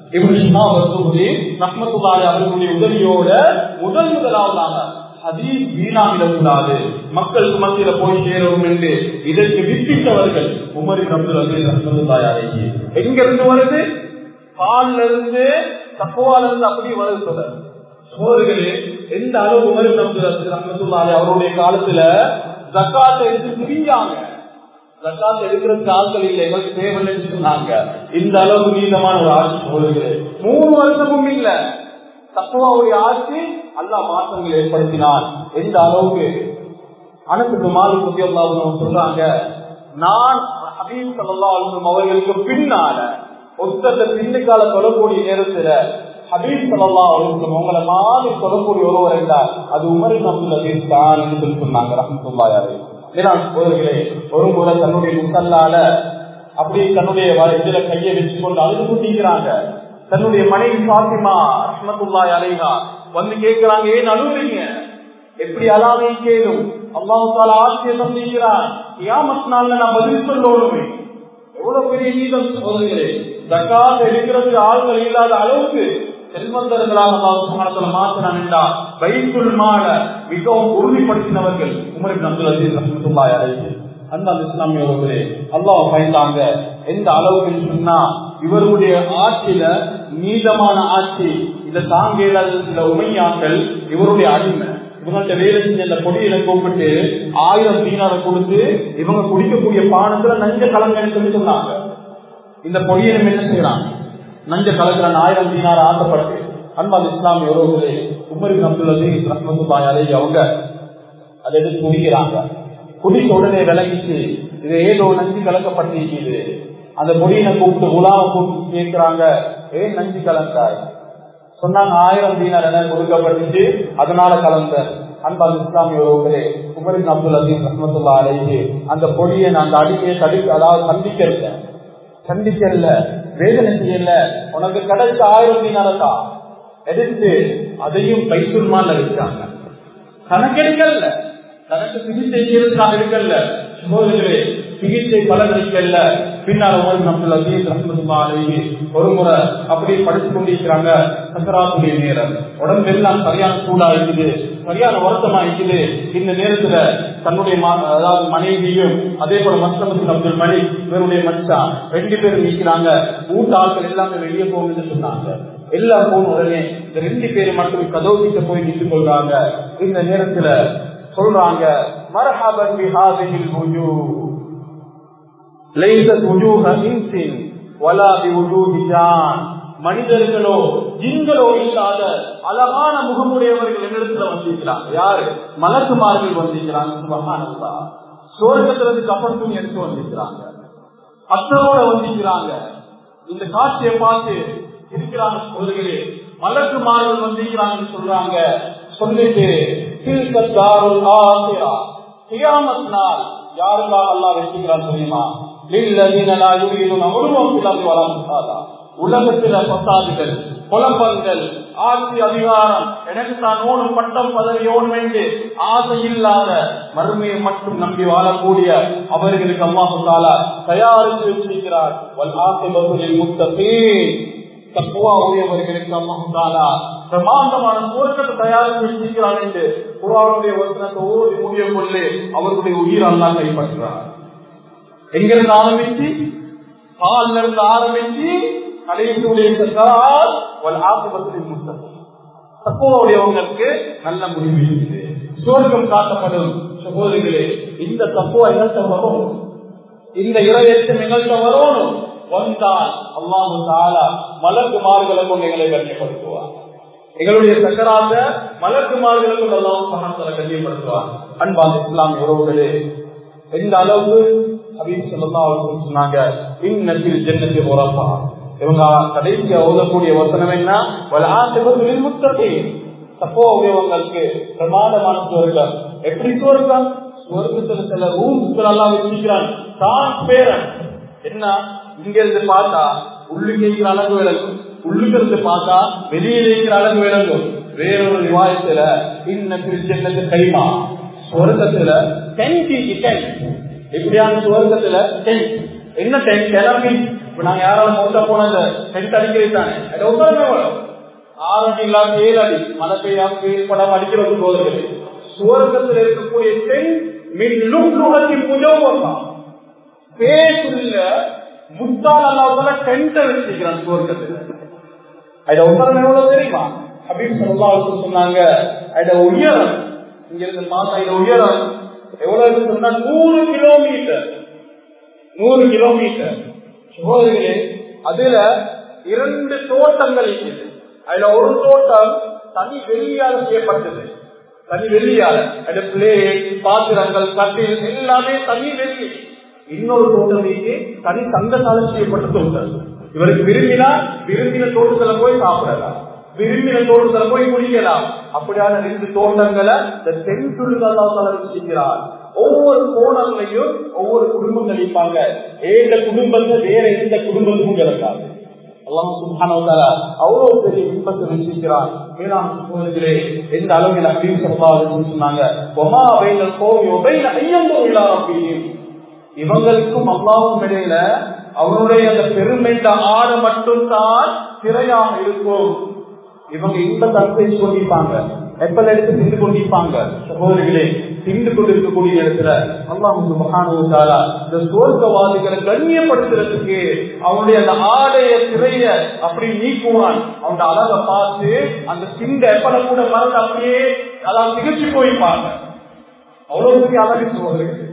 அவர்களுடைய உதவியோட முதல் முதலாவதாக ஹதீஸ் வீணாகிடக்கூடாது மக்களுக்கு மத்தியில போய் சேரவும் என்று இதற்கு வித்திட்டவர்கள் உமரின் அப்துல் அசீஸ் ரஹ்மத்துல்லாஹி எங்க இருந்து வருது பால்ல இருந்து தக்குவால இருந்து அப்படியே வருது தொடர் சோதர்களே எந்த அளவு உமரின் அப்துல் அசீஸ் ரஹ்மத்துல்லாஹி அவருடைய காலத்துல ஜக்காத்தை எடுத்து திரிஞ்சாங்க ஜக்காத் எடுக்கிறதுக்கு ஆட்கள் இல்லை எங்களுக்கு தேவையில்லைன்னு சொன்னாங்க இந்த அளவுக்கு நீளமான ஒரு ஆட்சி சோதர்களே மூணு வருஷமும் இல்ல தக்குவாவுடைய ஆட்சி அல்லா மாற்றங்கள் ஏற்படுத்தினார் எந்த அளவுக்கு அனைத்து மாலிக் முக்கியம் சொல்றாங்க நான் ஹபீப் சல்லா அலுவலம் அவர்களுக்கு பின்னால ஒத்தத்தை பின்னுக்கால சொல்லக்கூடிய நேரத்துல ஹபீப் சல்லா அலுவலம் உங்களை மாதிரி சொல்லக்கூடிய ஒருவர் என்றால் அது உமரின் அப்துல் அசீஸ் தான் என்று சொல்லி சொன்னாங்க ரஹமத்துல்லாயாரே சோதர்களே ஒரு முறை தன்னுடைய முசல்லால அப்படி தன்னுடைய இதுல கையை வச்சு கொண்டு அழுது கூட்டிக்கிறாங்க தன்னுடைய மனைவி பாத்திமா ரஹமத்துல்லாய் அலைஹா வந்து கேட்கிறாங்க ஏன் அழுகுறீங்க எப்படி அலாமை கேளும் அல்லாஹால ஆசிய சந்திக்கிறான் கியாமத் நாள்ல நான் பதில் சொல்லணுமே எவ்வளவு பெரிய நீதம் சோதனைகளே தக்காத் எடுக்கிறது ஆள்கள் இல்லாத அளவுக்கு செல்வந்தர்களாக அல்லாஹ் மாத்தினான் என்றா வைத்துள் மாட மிகவும் உறுதிப்படுத்தினவர்கள் உமரின் அப்துல் அசீஸ் ரஹமத்துல்லாய் அலைஹி அந்த இஸ்லாமியவர்களே அல்லாஹ் பயந்தாங்க எந்த அளவுக்கு சொன்னா இவருடைய ஆட்சியில நீதமான ஆட்சி இந்த தாங்கேல சில உமையாக்கள் இவருடைய அடிமை இவங்கள்ட்ட வேலை செஞ்ச அந்த பொடியில கூப்பிட்டு ஆயிரம் தீனாரை கொடுத்து இவங்க குடிக்கக்கூடிய பானத்துல நஞ்ச கலங்கன்னு சொல்லி சொன்னாங்க இந்த பொடியினம் என்ன செய்யறாங்க நஞ்ச கலக்குறான் ஆயிரம் தீனார ஆசைப்பட்டு அன்பால் இஸ்லாமிய உறவுகளே உமரின் அப்துல் அசீஸ் ரஹமத்துல்லாய் அலை அவங்க அதை எடுத்து குடிக்கிறாங்க குடிக்க உடனே விளங்கிச்சு இது ஏதோ நஞ்சு கலக்கப்பட்டிருக்கிறது அந்த பொடியினை கூப்பிட்டு உலாவை கூப்பிட்டு கேட்கிறாங்க ஏன் நஞ்சு கலந்தாய் சொன்னாங்க ஆயிரம் தீனார் என கொடுக்கப்பட்டுச்சு அதனால கலந்த அன்பால் இஸ்லாமிய உறவுகளே உமரின் அப்துல் அசீஸ் ரஹமத்துல்லா அலைஹி அந்த பொடியை நான் அந்த அடிமையை தடுக்க அதாவது சந்திக்கல சந்திக்கல வேதனை செய்யல உனக்கு கிடைச்ச ஆயிரம் தீனாரத்தா எடுத்து அதையும் பைத்துல்மான் வச்சாங்க கணக்கெடுக்கல தனக்கு சிகிச்சை செய்யறதுக்காக இருக்கல்ல சோதனைகளே சிகிச்சை பலனளிக்கல்ல பின்னால் உமர் அப்துல் அசீஸ் ரஹமத்துல்லாஹி ஒரு முறை அப்படியே படிச்சு கொண்டிருக்கிறாங்க சக்கராத்துடைய நேரம் உடம்பெல்லாம் சரியான சூடா இருக்குது சரியான வருத்தமா இருக்குது இந்த நேரத்துல தன்னுடைய அதாவது மனைவியும் அதே போல மஸ்தமத்தின் அப்துல் மணி இவருடைய மச்சான் ரெண்டு பேரும் நிற்கிறாங்க ஊட்ட ஆட்கள் எல்லாமே வெளியே போகணும்னு சொன்னாங்க எல்லாம் போன உடனே இந்த ரெண்டு பேரும் மட்டும் கதவுகிட்ட போய் நின்று கொள்றாங்க இந்த நேரத்துல சொல்றாங்க மரஹபன் பிஹாதிஹில் வுஜூ லைஸத் வுஜூஹ இன்சின் வலா பிவுஜூஹி ஜான் மனிதர்களோ ஜின்களோ இல்லாத அழகான முகமுடையவர்கள் என்னிடத்துல வந்திருக்கிறாங்க யாரு மலக்குமார்கள் வந்திருக்கிறாங்க சுபகானந்தா சோழகத்திலிருந்து கப்பல் துணி எடுத்து வந்திருக்கிறாங்க அத்தரோட வந்திருக்கிறாங்க இந்த காட்சியை பார்த்து இருக்கிறாங்க சோழர்களே மலக்குமார்கள் வந்திருக்கிறாங்கன்னு சொல்றாங்க சொல்லிட்டு கியாமத் நாள் யாருக்காக அல்லா வச்சுக்கிறான் தெரியுமா உலகத்தில பசாதுகள் குழப்பங்கள் ஆட்சி அதிகாரம் எனக்கு தான் ஓடும் பட்டம் பதவி ஓடும் என்று ஆசை இல்லாத மறுமையை மட்டும் நம்பி வாழக்கூடிய அவர்களுக்கு அம்மாஹு தாலா தயாரித்து வச்சிருக்கிறார் வல் ஆசிபத்தில் முத்தபே தக்குவா உடையவர்களுக்கு அம்மாஹு தாலா பிரமாண்டமான சுவர்க்கத்தை தயாரித்து வச்சிருக்கிறார் என்று குரானுடைய வசனத்தை ஓடி முடிய கொள்ளே அவர்களுடைய உயிர் அல்லா கைப்பற்றுறார் எங்கிருந்து ஆரம்பிச்சு பால்ல இருந்து ஆரம்பிச்சு கடைசியுடைய சக்கரால் ஒரு ஆசிபத்தில் முத்தம் தப்புவடையவங்களுக்கு நல்ல முடிவு இருக்குது சுவர்க்கம் காட்டப்படும் சகோதரிகளே இந்த தப்புவ எங்கள்கிட்ட வரும் இந்த இறையற்றம் எங்கள்கிட்ட வரணும் வந்தால் அல்லாஹு தாலா மலக்குமார்களை கொண்டு எங்களை கண்ணியப்படுத்துவார் எங்களுடைய சக்கராத்த மலக்குமார்களை கொண்டு அல்லாஹு மகாத்தலை கண்ணியப்படுத்துவார் அன்பான இஸ்லாமிய உறவுகளே எந்த அளவு அப்படின்னு சொல்லலாம் சொன்னாங்க இன்னத்தில் ஜென்னத்தில் உரப்பா இவங்க கடைசியா ஓதக்கூடிய வசனம் என்ன வலாசிபத்தில் முத்தகை தப்போ உடையவங்களுக்கு பிரமாதமான சுவர்க்கம் எப்படி சுவர்க்கம் சுவர்க்கத்துல சில ரூம்ஸ்கள் எல்லாம் வச்சிருக்கிறான் தான் பேரன் என்ன இங்க இருந்து பார்த்தா உள்ளுக்கு இருக்கிற அழகு விளங்கும் உள்ளுக்கு இருந்து பார்த்தா வெளியில இருக்கிற அழகு விளங்கும் வேறொரு விவாதத்துல இன்னத்தில் ஜென்னத்து கைமா சுவர்க்கத்துல டென்டி டென் இப்படியான சுவர்க்கத்துல டென் என்ன டென் கிளம்பி இப்ப நாங்க யாராவது மொத்த போனது டென்ட் அடிக்கிறது தானே அது உட்காரமே வரும் ஆறு அடி இல்லாம ஏழு அடி மழை பெய்யாம வெயில் படம் அடிக்கிறது போதும் சுவர்க்கத்தில் இருக்கக்கூடிய பெண் மின்னும் நுகத்தின் புஜோகம் பேசுல முத்தால் அல்லாத டென்ட்டை வச்சிருக்கிறான் சுவர்க்கத்தில் அதுல உட்காரம் எவ்வளவு தெரியுமா அப்படின்னு சொல்லலாம் சொன்னாங்க அதுல உயரம் இங்க இருந்து பார்த்தா இது உயரம் எவ்வளவு சொன்னா நூறு கிலோமீட்டர் நூறு கிலோமீட்டர் சகோதரிகளே அதுல இரண்டு தோட்டங்கள் இருக்குது அதுல ஒரு தோட்டம் தனி வெள்ளியால் செய்யப்பட்டது தனி வெள்ளியால் அது பிளேட் பாத்திரங்கள் கட்டில் எல்லாமே தனி வெள்ளி இன்னொரு தோட்டம் இருக்கு தனி தங்கத்தால செய்யப்பட்ட தோட்டம் இவருக்கு விரும்பினா விரும்பின தோட்டத்துல போய் சாப்பிடலாம் விரும்பின தோட்டத்துல போய் குடிக்கலாம் அப்படியான ரெண்டு தோட்டங்களை இந்த தென் சுடுகால வச்சிருக்கிறார் ஒவ்வொரு கோணங்களையும் ஒவ்வொரு குடும்பங்கள் இருப்பாங்க ஏழு குடும்பங்கள் வேற எந்த குடும்பத்துக்கும் கிடக்காது அவ்வளவு பெரிய இன்பத்தை வச்சிருக்கிறார் மேலாம் சோதர்களே எந்த அளவில் அப்படின்னு சொன்னாங்க ஒமா அவைகள் கோவை ஐயம்போ இல்லாமல் இவங்களுக்கும் அல்லாவும் இடையில அவருடைய அந்த பெருமைந்த ஆடு மட்டும்தான் திரையாக இருக்கும் இவங்க இன்பத்தை அனுசரிச்சு கொண்டிருப்பாங்க எப்பல் எடுத்து தின்று கொண்டிருப்பாங்க சகோதரிகளே திண்டு கொண்டிருக்கக்கூடிய இடத்துல அல்லாஹு மகானுசாலா இந்த சோர்க்கவாதிகளை கண்ணியப்படுத்துறதுக்கு அவனுடைய அந்த ஆடைய திரைய அப்படி நீக்குவான் அவனோட அழகை பார்த்து அந்த சிந்த எப்பல கூட மறந்து அப்படியே அதான் திகழ்ச்சி போயிருப்பாங்க அவ்வளவு பெரிய அழகு சகோதரிகள்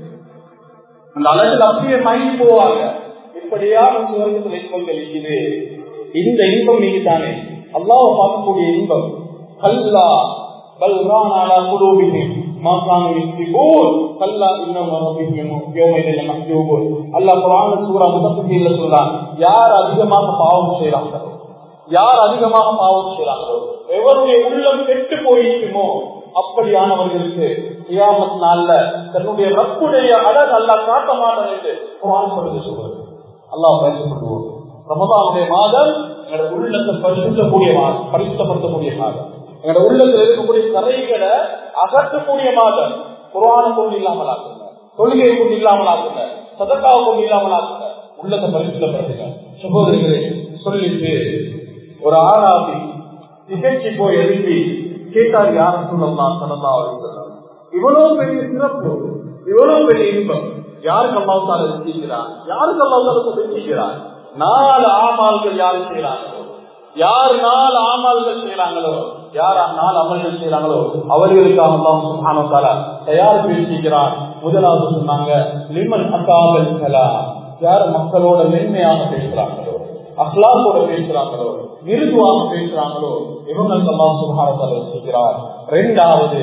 அந்த அழகில் அப்படியே மயங்கி போவாங்க இப்படியான சுவர்க்கத்தில் இன்பங்கள் இருக்குது இந்த இன்பம் நீங்க தானே அல்லாஹ் பார்க்கக்கூடிய இன்பம் கல்லா பல்ரான் அலா குலூபிஹிம் மா கானு யக்திபூன் கல்லா இன்னஹு ரப்பிஹிம் யௌமைதில் மஹ்ஜூபூன் அல்லாஹ் குர்ஆன் சூரா முத்தஃபிஃபில சொல்றான் யார் அதிகமாக பாவம் செய்றாங்களோ யார் அதிகமாக பாவம் செய்றாங்களோ எவருடைய உள்ளம் கெட்டு போயிருக்குமோ அப்படியானவர்களுக்கு கியாமத் நாள்ல தன்னுடைய ரப்புடைய அழகு அல்லாஹ் காட்ட மாட்டான் என்று குர்ஆன் சொல்லுது சொல்றது அல்லாஹ் பேசப்படுவோம் ரமதானுடைய மாதம் எங்களோட உள்ளத்தை பரிசுத்தக்கூடிய மாதம் பரிசுத்தப்படுத்தக்கூடிய மாதம் எங்களோட உள்ளத்தில் இருக்கக்கூடிய கரைகளை அகற்றக்கூடிய மாதம் குரான கொண்டு இல்லாமல் ஆக்குங்க தொழுகையை கொண்டு இல்லாமல் ஆக்குங்க சதக்காவை கொண்டு இல்லாமல் ஆக்குங்க உள்ளத்தை பரிசுத்தப்படுத்துங்க சகோதரிகளே சொல்லிட்டு ஒரு ஆராதி நிகழ்ச்சி போய் எழுப்பி கேட்டார் யாரும் சொல்லலாம் சனதா சொல்லலாம் இவ்வளவு பெரிய சிறப்பு இவ்வளவு பெரிய இன்பம் யாருக்கு அல்லாவுத்தால வச்சிருக்கிறார் யாருக்கு அல்லாவுத்தால வச்சிருக்கிறார் நாலு ஆமால்கள் யாரு செய்யறாங்களோ யார் நாலு ஆமால்கள் செய்யறாங்களோ யார் நாலு அமல்கள் செய்யறாங்களோ அவர்களுக்காக அல்லாஹ் சுப்ஹானஹு தயார் பேசிக்கிறார் முதலாவது சொன்னாங்க லிமன் அகாபல் கலா யார் மக்களோட மென்மையாக பேசுறாங்களோ அஹ்லாக்கோட பேசுறாங்களோ மிருதுவாக பேசுறாங்களோ இவங்களுக்கு அல்லாஹ் சுப்ஹானஹு வச்சிருக்கிறார் ரெண்டாவது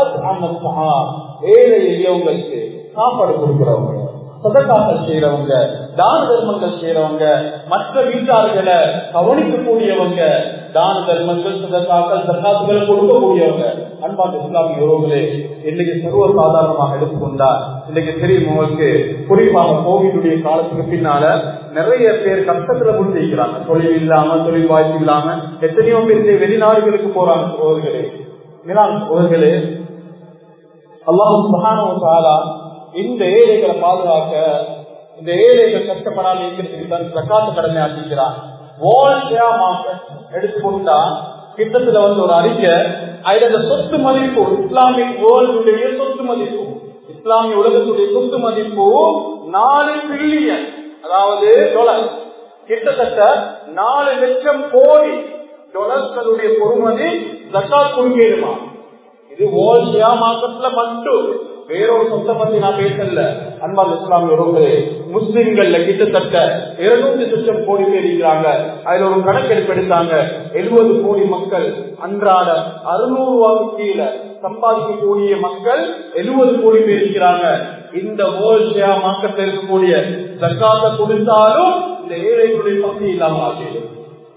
ஏழை எளியவங்களுக்கு சாப்பாடு கொடுக்கிறவங்க சதக்காக்கள் செய்யறவங்க தான தர்மங்கள் செய்யறவங்க மற்ற வீட்டார்களை கவனிக்கக்கூடியவங்க தான தர்மங்கள் சதக்காக்கள் சர்க்காத்துகளை கொடுக்கக்கூடியவங்க அன்பான இஸ்லாமிய உறவுகளே இன்னைக்கு சர்வ சாதாரணமாக எடுத்துக்கொண்டா இன்னைக்கு தெரியும் உங்களுக்கு குறிப்பாக கோவிடுடைய காலத்துக்கு பின்னால நிறைய பேர் கஷ்டத்துல முடிஞ்சிருக்கிறாங்க தொழில் இல்லாம தொழில் வாய்ப்பு இல்லாம எத்தனையோ பேர் வெளிநாடுகளுக்கு போறாங்க சோதர்களே சோதர்களே அல்லாஹு சுபஹானோ இந்த ஏழைகளை பாதுகாக்க இந்த ஏழைகள் கஷ்டப்படாமல் இருக்கிறதுக்கு தான் சக்காத்து கடமை ஆக்கிக்கிறான் எடுத்துக்கொண்டா கிட்டத்துல வந்து ஒரு அறிக்கை அதுல சொத்து மதிப்பு இஸ்லாமிக் வேர்ல்டுடைய சொத்து மதிப்பு இஸ்லாமிய உலகத்துடைய சொத்து மதிப்பு நாலு பில்லியன் அதாவது டாலர் கிட்டத்தட்ட நாலு லட்சம் கோடி டாலர்களுடைய பொறுமதி ஜக்காத் கொடுக்கணுமா இது ஓல்சியா மார்க்கெட்ல மட்டும் வேறொரு சொத்தை பத்தி நான் பேசல அன்பால் இஸ்லாமிய உறவுகளே முஸ்லிம்கள்ல கிட்டத்தட்ட இருநூத்தி லட்சம் கோடி பேர் இருக்கிறாங்க அதுல ஒரு கணக்கெடுப்பு எடுத்தாங்க எழுபது கோடி மக்கள் அன்றாட அறுநூறு ரூபாய்க்கு கீழே சம்பாதிக்கக்கூடிய மக்கள் எழுபது கோடி பேர் இருக்கிறாங்க இந்த ஓல்சியா மார்க்கெட்ல இருக்கக்கூடிய சக்காத்தை கொடுத்தாலும் இந்த ஏழைகளுடைய பகுதி இல்லாம ஆகிடும்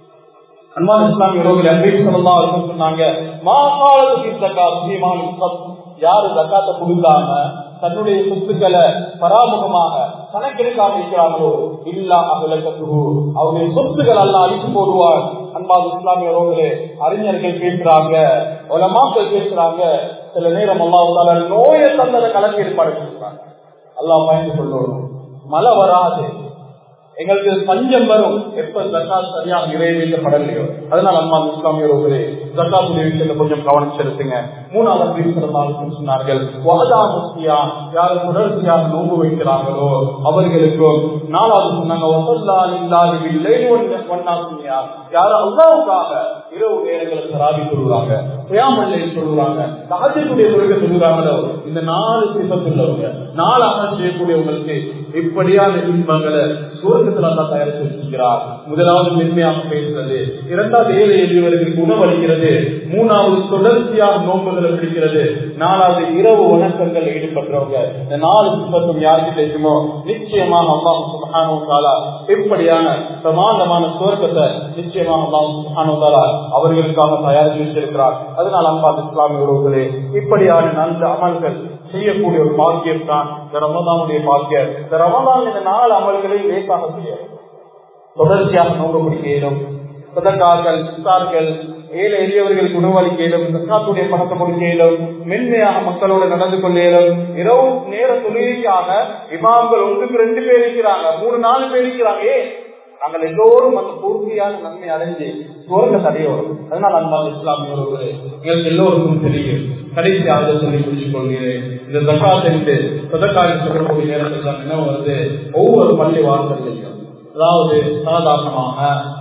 அன்பான இஸ்லாமிய உறவுகளை அன்பையும் சொல்லலாம் சொன்னாங்க மாகாலத்துக்கு ஜக்காத் யாரு ஜக்காத்தை கொடுக்காம தன்னுடைய சொத்துக்களை பராமுகமாக கணக்கெடுக்காம இருக்கிறாங்களோ இல்லா அகலக்கத்துகு அவருடைய சொத்துக்கள் எல்லாம் அழிச்சு போடுவார் அன்பாது இஸ்லாமிய உறவுகளே அறிஞர்கள் பேசுறாங்க உலமாக்கள் பேசுறாங்க சில நேரம் அல்லாஹால நோயை தந்ததை கணக்கு ஏற்பாடு கொடுக்குறாங்க அல்லாஹ் பயந்து கொள்ளணும் மழை வராது எங்களுக்கு பஞ்சம் வரும் எப்ப ஜக்காத் சரியாக நிறைவேற்றப்படலையோ அதனால அம்மா இஸ்லாமியர்களே ஜக்காத்துடைய விஷயத்துல கொஞ்சம் கவனம் செலுத்துங்க மூணாவது சொன்னார்கள் சொன்னார்கள் வகதா முஸ்தியா யாரு தொடர்ச்சியாக நோன்பு வைக்கிறாங்களோ அவர்களுக்கும் நாலாவது சொன்னாங்க வசல்லா இல்லாத இல்லை ஒன்னாசியா யாரு அல்லாவுக்காக இரவு நேரங்களை சராபி சொல்லுவாங்க சுயாமல்லை சொல்லுவாங்க சகஜத்துடைய தொழிலை சொல்லுறாங்களோ இந்த நாலு சிப்பத்துள்ளவங்க நாலு அமல் செய்யக்கூடியவங்களுக்கு இப்படியான இன்பங்களை சுவர்க்கத்தில் தான் தயாரித்து வச்சிருக்கிறார் முதலாவது மென்மையாக பேசுறது இரண்டாவது ஏழை எளியவர்களுக்கு உணவளிக்கிறது மூணாவது தொடர்ச்சியாக நோக்குகளை பிடிக்கிறது நாலாவது இரவு வணக்கங்கள் ஈடுபடுறவங்க இந்த நாலு சிப்பத்தும் யாருக்கு தெரியுமோ நிச்சயமாக அல்லாஹ் சுபஹானு தாலா இப்படியான பிரமாண்டமான சுவர்க்கத்தை நிச்சயமாக அல்லாஹ் சுபஹானு தாலா அவர்களுக்காக தயாரித்து வச்சிருக்கிறார் அதனால் அன்பா இஸ்லாமிய உறவுகளே இப்படியான நல்ல அமல்கள் செய்யக்கூடிய ஒரு பாக்கியம் தான் இந்த ரமதானுடைய பாக்கியம் இந்த ரமதான் இந்த நாலு அமல்களை லேசாக செய்ய தொடர்ச்சியாக நோக்க பிடிக்க சதக்காக்கள் சித்தார்கள் ஏழை எளியவர்களுக்கு உணவளிக்க இயலும் சக்காத்துடைய பணத்தை கொடுக்க இயலும் மென்மையாக மக்களோடு நடந்து கொள்ள இயலும் இரவு நேர தொழிலுக்காக இமாம்கள் ஒன்றுக்கு ரெண்டு பேர் இருக்கிறாங்க மூணு நாலு பேர் இருக்கிறாங்க ஏன் நாங்கள் எல்லோரும் அந்த பூர்த்தியான நன்மை அடைஞ்சு சுவர்க்க தடையோடும் அதனால் அன்பான இஸ்லாமியோடு எங்களுக்கு எல்லோருக்கும் தெரியும் கடைசியாக சொல்லி புரிஞ்சுக் கொள்கிறேன் இந்த தக்காத்திற்கு சதக்காரி சொல்லக்கூடிய நேரத்தில் தான் என்ன வருது ஒவ்வொரு பள்ளி வாசல்லையும் அதாவது சாதாரணமாக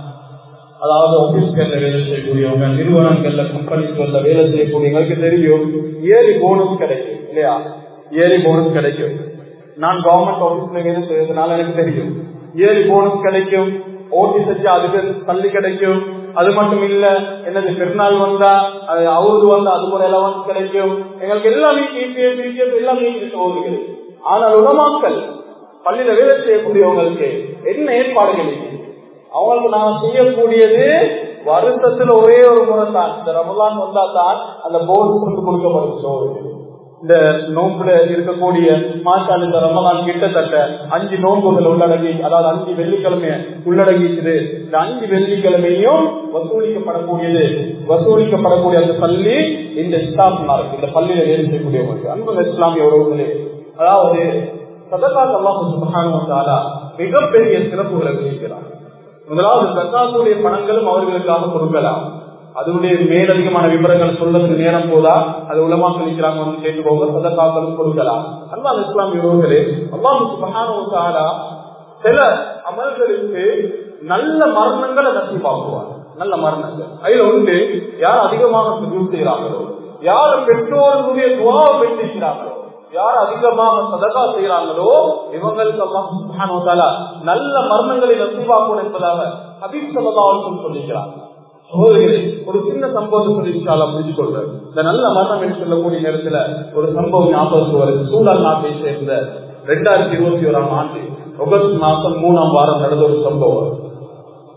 அதாவது ஆபீஸ்கள்ல வேலை செய்யக்கூடியவங்க நிறுவனங்கள்ல கம்பெனிஸ்கள்ல வேலை செய்யக்கூடியவங்களுக்கு தெரியும் ஏறி போனஸ் கிடைக்கும் இல்லையா ஏறி போனஸ் கிடைக்கும் நான் கவர்மெண்ட் ஆபீஸ்ல வேலை செய்யறதுனால எனக்கு தெரியும் ஏறி போனஸ் கிடைக்கும் ஓட்டி செஞ்சா அதுக்கு தள்ளி கிடைக்கும் அது மட்டும் இல்ல என்னது பெருநாள் வந்தா அது அவரு வந்தா அதுக்கு ஒரு எலவன்ஸ் கிடைக்கும் எங்களுக்கு எல்லாமே பிபிஎஃப் பிபிஎஃப் எல்லாமே இருக்கு ஆனால் உலமாக்கள் பள்ளியில வேலை செய்யக்கூடியவங்களுக்கு என்ன ஏற்பாடுகள் இருக்கு அவங்களுக்கு நான் செய்யக்கூடியது வருஷத்துல ஒரே ஒரு முறை தான் இந்த ரமலான் வந்தா தான் அந்த போர்டு கொண்டு கொடுக்கப்படும் சோறு இந்த நோன்புல இருக்கக்கூடிய மாசால் இந்த ரமலான் கிட்டத்தட்ட அஞ்சு நோன்புகள் உள்ளடங்கி அதாவது அஞ்சு வெள்ளிக்கிழமை உள்ளடங்கிக்குது இந்த அஞ்சு வெள்ளிக்கிழமையும் வசூலிக்கப்படக்கூடியது வசூலிக்கப்படக்கூடிய அந்த பள்ளி இந்த ஸ்டாஃப் இந்த பள்ளியில வேலை செய்யக்கூடியவங்களுக்கு அன்பு இஸ்லாமிய உறவுகளே அதாவது சதகாத் அல்லாஹால மிகப்பெரிய சிறப்புகளை விதிக்கிறார் முதலாவது சக்காத்துடைய பணங்களும் அவர்களுக்காக கொடுக்கலாம் அதனுடைய மேலதிகமான விவரங்கள் சொல்றதுக்கு நேரம் போதா அது உலமா சொல்லிக்கிறாங்க வந்து கேட்டுக்கோங்க சதக்காக்களும் கொடுக்கலாம் அல்லா இஸ்லாமிய உறவுகளே அல்லாஹு சுபஹானா சில அமல்களுக்கு நல்ல மரணங்களை நசிப்பாக்குவார் நல்ல மரணங்கள் அதுல வந்து யார் அதிகமாக சுஜூர் செய்யறாங்களோ யார் பெற்றோர்களுடைய துவாவை பெற்றிருக்கிறாங்களோ யார் அதிகமாக சதகா செய்யறாங்களோ இவங்களுக்கு எல்லாம் நல்ல மரணங்களை நசிவாக்கும் என்பதாக அபீப் சமதாவும் சொல்லிக்கிறாங்க சகோதரிகளே ஒரு சின்ன சம்பவத்தை சொல்லி புரிஞ்சு கொள்றேன் இந்த நல்ல மரணம் என்று சொல்லக்கூடிய நேரத்துல ஒரு சம்பவம் ஞாபகத்துக்கு வருது சூடான் நாட்டை சேர்ந்த ரெண்டாயிரத்தி இருபத்தி ஓராம் ஆண்டு ஆகஸ்ட் மாசம் மூணாம் வாரம் நடந்த ஒரு சம்பவம்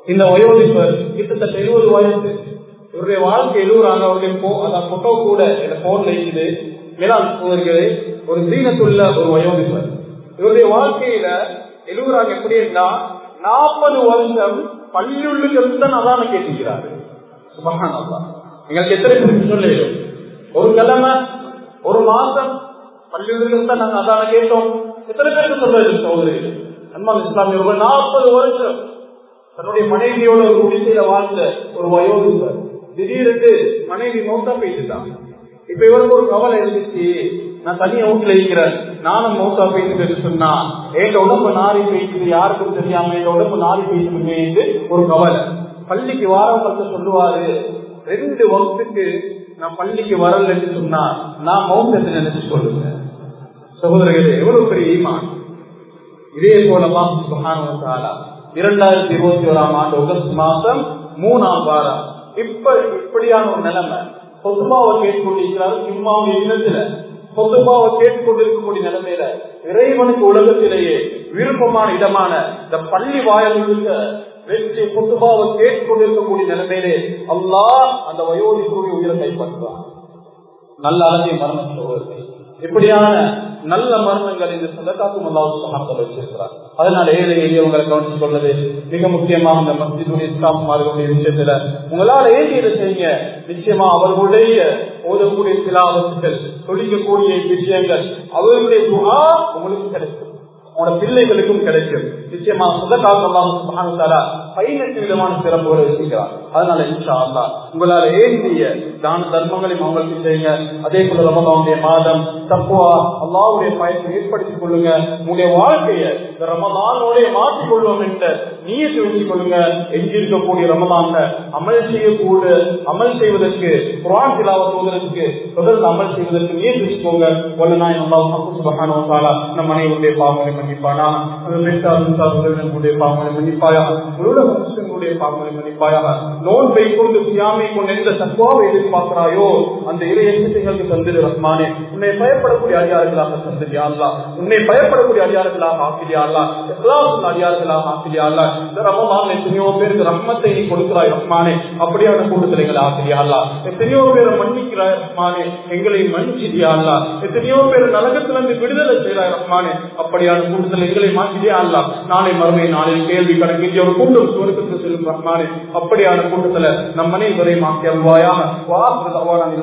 இந்த வயோதிபர் கிட்டத்தட்ட எழுபது வயசு இவருடைய வாழ்க்கை எழுபறாங்க அவருடைய போ அதான் போட்டோ கூட இந்த போன்ல இருக்குது மேலாண் சோதர்களே ஒரு தீனத்துள்ள ஒரு வயோதிபர் இவருடைய வாழ்க்கையில எழுபறாங்க எப்படின்னா நாற்பது வருஷம் பள்ளியுள்ளுக்கு தான் அதான கேட்டுக்கிறாரு சுபகானல்லா எங்களுக்கு எத்தனை பேருக்கு சொல்ல ஒரு கிழமை ஒரு மாசம் பள்ளியுள்ளுக்கு தான் நாங்க அதான கேட்டோம் எத்தனை பேருக்கு சொல்ல சகோதரி அன்பான் இஸ்லாமிய ஒரு நாற்பது வருஷம் தன்னுடைய மனைவியோட ஒரு குடிசையில வாழ்ந்த ஒரு வயோதிபர் திடீரென்று மனைவி மௌத்தா போயிட்டுதான் இப்ப இவருக்கு ஒரு கவலை இருந்துச்சு நான் தனியா வீட்டுல இருக்கிறேன் நானும் மௌத்தா போயிட்டு சொன்னா எங்க உடம்பு நாரி போயிட்டு யாருக்கும் தெரியாம எங்க உடம்பு நாரி போயிட்டு ஒரு கவலை பள்ளிக்கு வாரம் சொல்லுவாரு ரெண்டு வருஷத்துக்கு நான் பள்ளிக்கு வரல என்று சொன்னா நான் மௌத்தத்தை நினைச்சு சொல்லுங்க சகோதரர்களே எவ்வளவு பெரிய ஈமான் இதே போலதான் சுகானுவத்தாலா இரண்டாயிரத்தி இருபத்தி ஓராம் ஆண்டு ஆகஸ்ட் மாசம் மூணாம் வாரம் இப்ப இப்படியான ஒரு நிலைமை சொத்துமாவை கேட்டுக்கொண்டிருக்கிறார் சும்மாவுடைய இனத்துல சொத்துமாவை கேட்டுக்கொண்டிருக்கக்கூடிய நிலைமையில இறைவனுக்கு உலகத்திலேயே விருப்பமான இடமான இந்த பள்ளி வாயிலுள்ள வெற்றி சொத்துமாவை கேட்டுக்கொண்டிருக்கக்கூடிய நிலைமையிலே அல்லா அந்த வயோதிகளுடைய உயிரை கைப்பற்றுவான் நல்ல அழகிய மரணம் சோழர்கள் இப்படியான நல்ல மரணங்கள் இந்த சதக்காக்கும் அல்லாவுக்கு வச்சிருக்கிறார் அதனால ஏழை எளியவங்களை கவனிச்சு சொல்றது மிக முக்கியமாக இந்த மஸ்ஜிதுடைய இஸ்லாமார்களுடைய விஷயத்துல உங்களால் ஏழியதை செய்யுங்க நிச்சயமா அவர்களுடைய ஓதக்கூடிய சிலாவத்துகள் தொழிக்கக்கூடிய விஷயங்கள் அவர்களுடைய துகா உங்களுக்கு கிடைக்கும் உங்களோட பிள்ளைகளுக்கும் கிடைக்கும் நிச்சயமா சுதக்காக பதினெட்டு விதமான சிறப்புகளை வச்சிருக்கிறார் அதனால இன்ஷா அல்லா உங்களால ஏந்திய தான தர்மங்களையும் அவங்களுக்கு செய்யுங்க அதே போல ரமதானுடைய மாதம் தப்புவா அல்லாவுடைய பயத்தை ஏற்படுத்திக் கொள்ளுங்க உங்களுடைய வாழ்க்கைய இந்த ரமதானோடைய மாற்றிக் கொள்வோம் என்ற நீயத்தை வச்சுக் கொள்ளுங்க எஞ்சிருக்கக்கூடிய ரமதான்ல அமல் செய்யக்கூட அமல் செய்வதற்கு குரான் திலாவத்துவதற்கு தொடர்ந்து அமல் செய்வதற்கு நீர் வச்சுக்கோங்க ஒன்னு நாய் நல்லா சுபகானோ நம் அனைவருடைய பாவங்களை மன்னிப்பானா நம்முடைய பாவங்களை மன்னிப்பாயா உலக மனுஷங்களுடைய பாவங்களை மன்னிப்பாயாக நோன்பை கொண்டு சியாமை கொண்டு எந்த தத்துவாவை எதிர்பார்க்கிறாயோ அந்த இறை எச்சத்தைகளுக்கு தந்திரு ரஹ்மானே உன்னை பயப்படக்கூடிய அடியார்களாக தந்திரியாங்களா உன்னை பயப்படக்கூடிய அடியார்களாக ஆக்கிரியாங்களா எல்லாம் அடியார்களாக ஆக்கிரியாங்களா இந்த ரமதான் எத்தனையோ பேருக்கு ரஹ்மத்தை நீ கொடுக்கிறாய் ரஹ்மானே அப்படியான கூட்டத்தில் எங்களை ஆக்கிரியாங்களா எத்தனையோ பேரை மன்னிக்கிறாய் ரஹ்மானே எங்களை மன்னிச்சிடியாங்களா எத்தனையோ பேர் நரகத்திலிருந்து விடுதலை செய்கிறாய் ரஹ்மானே அப்படியான கூட்டத்தில் எங்களை மாற்றிடியா அல்லா நாளை மறுமை நாளில் கேள்வி கணக்கு ஒரு கூட்டம் சுவருக்கு செல்லும் ரஹ்மானே அப்படியான கூட்டத்துல நம் அனைவரையும் ஆக்கியல்வாயாக வாக்கு